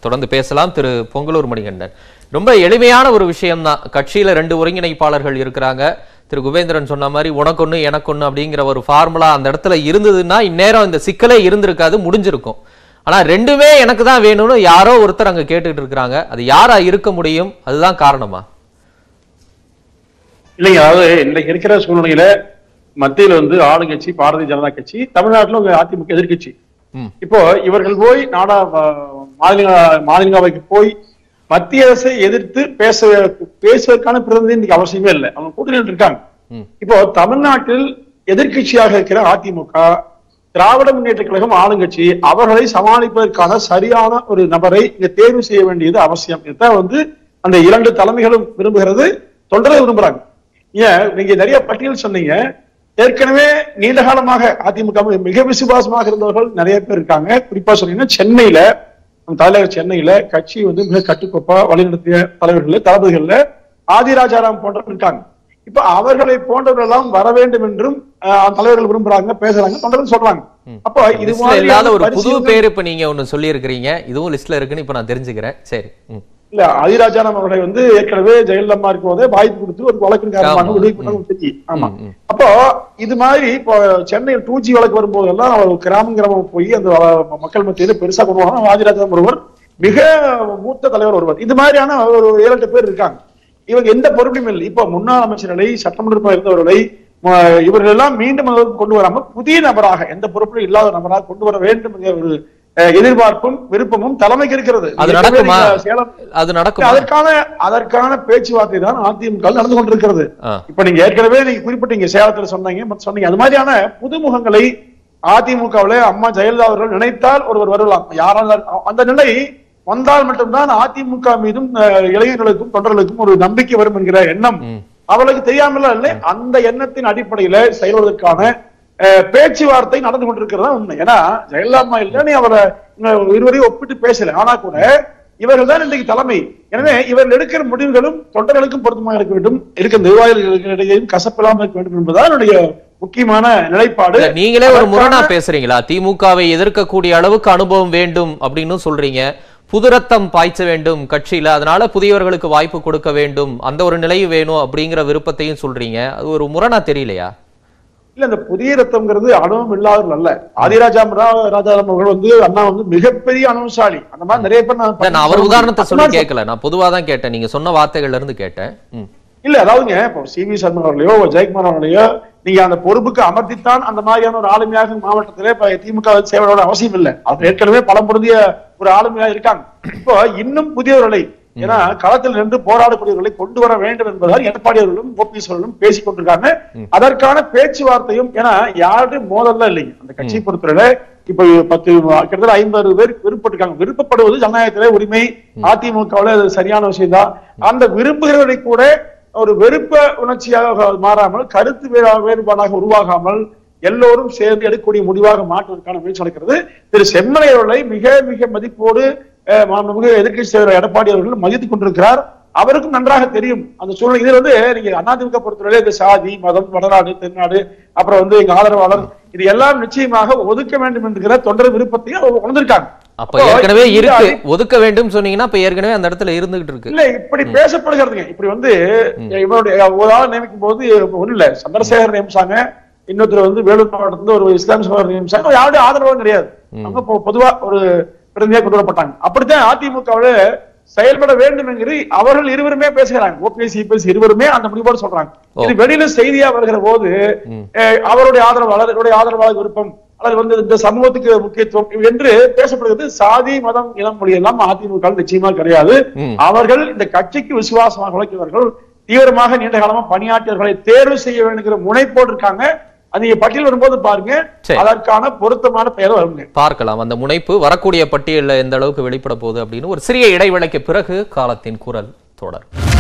தொடர்ந்து பேசலாம் திரு பொங்கலூர் மணிகண்டன் ரொம்ப எளிமையான ஒரு விஷயம்தான் கட்சியில ரெண்டு ஒருங்கிணைப்பாளர்கள் இருக்கிறாங்க திரு குபேந்திரன் சொன்ன மாதிரி உனக்கொன்னு எனக்கொன்னு அப்படிங்கிற ஒரு ஃபார்முலா அந்த இடத்துல இருந்ததுன்னா இந்நேரம் இந்த சிக்கலே இருந்திருக்காது முடிஞ்சிருக்கும் ஆனா ரெண்டுமே எனக்கு தான் வேணும்னு யாரோ ஒருத்தர் அங்க கேட்டுட்டு இருக்கிறாங்க அது யாரா இருக்க முடியும் அதுதான் காரணமா இல்லைங்க அதாவது இன்னைக்கு இருக்கிற சூழ்நிலையில மத்தியில வந்து ஆளுங்கட்சி பாரதிய ஜனதா கட்சி தமிழ்நாட்டுல உங்க அதிமுக எதிர்க்கட்சி ம். இப்போ இவர்கள் போய் நாடா மாநில மாநிலங்களவைக்கு போய் மத்திய அரசை எதிர்த்து பேச பேசுவதற்கான பிரதிநிதி இன்னைக்கு அவசியமே இல்லை அவங்க கூட்டணியில் இருக்காங்க ம். இப்போ தமிழ்நாட்டில் எதிர்க்கட்சியாக இருக்கிற அதிமுக திராவிட முன்னேற்ற கழகம் ஆளுங்கட்சி அவர்களை சமாளிப்பதற்கான சரியான ஒரு நபரை இங்க தேர்வு செய்ய வேண்டியது அவசியம் இதுதான் வந்து அந்த இரண்டு தலைமைகளும் விரும்புகிறது தொண்டர்கள் விரும்புறாங்க ஏன் நீங்க நிறைய பட்டியல் சொன்னீங்க ஏற்கனவே நீண்ட காலமாக அதிமுக வில் மிக விசுவாசமாக இருந்தவர்கள் நிறைய பேர் இருக்காங்க குறிப்பா சொன்னீங்கன்னா சென்னையில நம்ம தலைநகர் சென்னையில கட்சி வந்து மிக கட்டுக்கோப்பா வழிநடத்திய தலைவர்கள் தளபதிகள்ல ஆதிராஜாராம் போன்றவர்கள் இருக்காங்க இப்ப அவர்களை போன்றவர்கள் எல்லாம் வர வேண்டும் என்றும் அஹ், தலைவர்கள் விரும்புறாங்க பேசுறாங்க தொண்டர்கள் சொல்றாங்க அப்போ இது லிஸ்ட்ல மாதிரியான இல்லாத ஒரு புது பரிசீலனை- பேர் இப்ப நீங்க ஒண்ணு சொல்லி இருக்கிறீங்க இதுவும் லிஸ்ட்ல இருக்குன்னு இப்ப நான் தெரிஞ்சுக்கிறேன் சரி ம். இல்ல ஆதிராஜாராம் அவர்களை வந்து ஏற்கனவே ஜெயலலிதா இருக்கும் போதே வாய்ப்பு கொடுத்து ஒரு வழக்கின் காரணமாக ஆமா. விடுவிக்கப்பட்ட ஒரு தெரியும் ஆமா ம், ம். அப்போ இது மாதிரி இப்போ சென்னையில் டூ ஜி வழக்கு வரும்போதெல்லாம் அவர் கிராமம் கிராமம் போய் அந்த வ- மக்கள் மத்தியில பெருசா கொண்டு வராங்க ஆதிராஜாராம் ஒருவர் மிக மூத்த தலைவர் ஒருவர் இது மாதிரியான ஒரு ஏழு எட்டு பேர் இருக்காங்க இவங்க எந்த பொறுப்பும் இல்லை இப்போ முன்னாள் அமைச்சர்களை சட்டமன்ற உறுப்பினர் இருந்தவர்களை ம- இவர்கள் எல்லாம் மீண்டும் அதற்கு கொண்டு வராம புதிய நபராக எந்த பொறுப்பிலும் இல்லாத நபராக கொண்டு வர வேண்டும் என்கிற ஒரு அஹ், எதிர்பார்ப்பும் விருப்பமும் தலைமைக்கு இருக்கிறது அது ஏற்கனவே நடக்குமா நீங்க சேலம் அது நடக்குமா அதற்கான அதற்கான பேச்சுவார்த்தை தான் அதிமுக வில் நடந்து கொண்டிருக்கிறது ஆ. இப்ப நீங்க ஏற்கனவே நீங்க குறிப்பிட்டீங்க சேலத்துல சொன்னீங்க மத்த சொன்னீங்க அது மாதிரியான புதுமுகங்களை அதிமுகவில அம்மா ஜெயலலிதா அவர்கள் நினைத்தால் ஒருவர் வரலாம் யாரால அந்த நிலை வந்தால் மட்டும்தான் அதிமுக மீதும் அஹ், இளைஞர்களுக்கும் தொண்டர்களுக்கும் ஒரு நம்பிக்கை வரும் என்கிற எண்ணம் ம். அவளுக்கு தெரியாமல இல்லை அந்த எண்ணத்தின் அடிப்படையில செயல்வதற்கான அஹ், பேச்சுவார்த்தை நடந்து கொண்டிருக்கிறதா உண்மை ஏன்னா ஜெயலலிதா அம்மா இல்ல நீ அவரை இன்னும் இருவரையும் ஒப்பிட்டு பேசல ஆனா கூட இவர்கள் தான் இன்றைக்கு தலைமை எனவே இவர்கள் எடுக்கிற முடிவுகளும் தொண்டர்களுக்கும் பொருத்தமாக இருக்க வேண்டும் இருக்கிற நிர்வாகிகளிடையேயும் கசப்பில்லாமல் இருக்க வேண்டும் என்பதுதான் என்னுடைய முக்கியமான நிலைப்பாடு இல்ல, நீங்களே ஒரு அதற்கான- முரணா பேசுறீங்களா திமுகவை எதிர்க்கக்கூடிய அளவுக்கு அனுபவம் வேண்டும் அப்படின்னு சொல்றீங்க புது ரத்தம் பாய்ச்ச வேண்டும் கட்சியில அதனால புதியவர்களுக்கு வாய்ப்பு கொடுக்க வேண்டும் அந்த ஒரு நிலை வேணும் அப்படிங்கிற விருப்பத்தையும் சொல்றீங்க அது ஒரு முரணா தெரியலையா இல்ல இந்த புதிய ரத்தம்ங்கிறது அனுபவம் இல்லாதவர்கள் அல்ல ஆதிராஜா ராஜாராம் அவர்கள் வந்து அண்ணா வந்து மிகப்பெரிய அனுபவசாலி அந்த மாதிரி நிறைய பேர் நான் இல்ல, நான் அவர் உதாரணத்தை சொல்லி அண்ணா கேட்கல நான் பொதுவா தான் கேட்டேன் நீங்க சொன்ன வார்த்தைகள்ல இருந்து கேட்டேன் ம். இல்ல அதாவதுங்க இப்போ சி வி சர்மா அவர்களையோ ஜெயக்குமார் அவர்களையோ நீங்க அந்த பொறுப்புக்கு அமர்த்தித்தான் அந்த மாதிரியான ஒரு ஆளுமையாக மாவட்டத்திலே இப்ப திமுக சேவையோட அவசியம் இல்லை அது ஏற்கனவே பலம் பொருந்திய ஒரு ஆளுமையா இருக்காங்க இப்போ இன்னும் புதியவர்களை ஏன்னா களத்தில் நின்று போராடக்கூடியவர்களை கொண்டு வர வேண்டும் என்பதால் எடப்பாடி அவர்களும் ஓபிஎஸ் அவர்களும் பேசிக் கொண்டிருக்காங்க அதற்கான பேச்சுவார்த்தையும் ஏன்னா யாரும் மோதல்லாம் இல்லைங்க அந்த கட்சியை பொறுத்தவரை இப்ப பத்து கிட்டத்தட்ட ஐம்பது பேர் விருப்பப்பட்டிருக்காங்க விருப்பப்படுவது ஜனநாயகத்திலே உரிமை அதிமுகவுல அது சரியான விஷயம் தான் அந்த விரும்புகிறவரை கூட ஒரு வெறுப்ப உணர்ச்சியாக மாறாமல் கருத்து வே- வேறுபாடாக உருவாகாமல் எல்லோரும் சேர்ந்து எடுக்கக்கூடிய முடிவாக மாற்றுவதற்கான முயற்சி நடக்கிறது திரு செம்மலை அவர்களை மிக மிக மதிப்போடு அஹ், மாண்புமிகு எதிர்க்கட்சி தலைவர் எடப்பாடி அவர்கள் மதித்துக் கொண்டிருக்கிறார் அவருக்கும் நன்றாக தெரியும் அந்த சூழ்நிலை இதுல வந்து நீங்க அதிமுக பொறுத்தவரை இந்த சாதி மதம் வடநாடு தென்னாடு அப்புறம் வந்து எங்க ஆதரவாளர் இது எல்லாம் நிச்சயமாக ஒதுக்க வேண்டும் என்கிற தொண்டர் விருப்பத்தையும் அவங்க உணர்ந்திருக்காங்க அப்ப அப்போ ஏற்கனவே இந்த இருக்கு அடி- ஒதுக்க வேண்டும் சொன்னீங்கன்னா அப்ப ஏற்கனவே அந்த இடத்துல இருந்துகிட்டு இருக்கு இல்ல இப்படி பேசப்படுகிறதுங்க இப்படி வந்து இவருடைய ஒரு ஆள் நியமிக்கும் போது ஒண்ணு இல்ல சந்திரசேகர் நியமிச்சாங்க இன்னொருத்தர் வந்து வேலூர் மாவட்டத்துல ஒரு இஸ்லாமிய சகோதரர் நியமிச்சாங்க யாருடைய ஆதரவும் கிடையாது அவங்க பொ- பொதுவா ஒரு பிரதிநிதியா கொண்டு வரப்பட்டாங்க அப்படித்தான் அதிமுகவுல செயல்பட வேண்டும் என்கிற அவர்கள் இருவருமே பேசுகிறாங்க ஓபிஎஸ் இபிஎஸ் இருவருமே அந்த முடிவோடு சொல்றாங்க இது வெளியில செய்தியா வருகிற போது அஹ், அவருடைய ஆதரவாளர் இவருடைய ஆதரவாளர் விருப்பம் அல்லது வந்து இந்த சமூகத்துக்கு முக்கியத்துவம் என்று பேசப்படுகிறது சாதி மதம் இனம் மொழி எல்லாம் அதிமுக வில் நிச்சயமா கிடையாது ம். அவர்கள் இந்த கட்சிக்கு விசுவாசமாக உழைக்கிறவர்கள் தீவிரமாக நீண்ட காலமா பணியாற்றியவர்களை தேர்வு செய்ய வேண்டுங்கிற முனைப்போடு இருக்காங்க அது நீங்க பட்டியல் வரும்போது பாருங்க சரி. அதற்கான பொருத்தமான பெயர் வருங்க பார்க்கலாம் அந்த முனைப்பு வரக்கூடிய பட்டியலில் எந்த அளவுக்கு வெளிப்பட போகுது அப்படின்னு ஒரு சிறிய இடைவேளைக்கு பிறகு காலத்தின் குரல் தொடரும்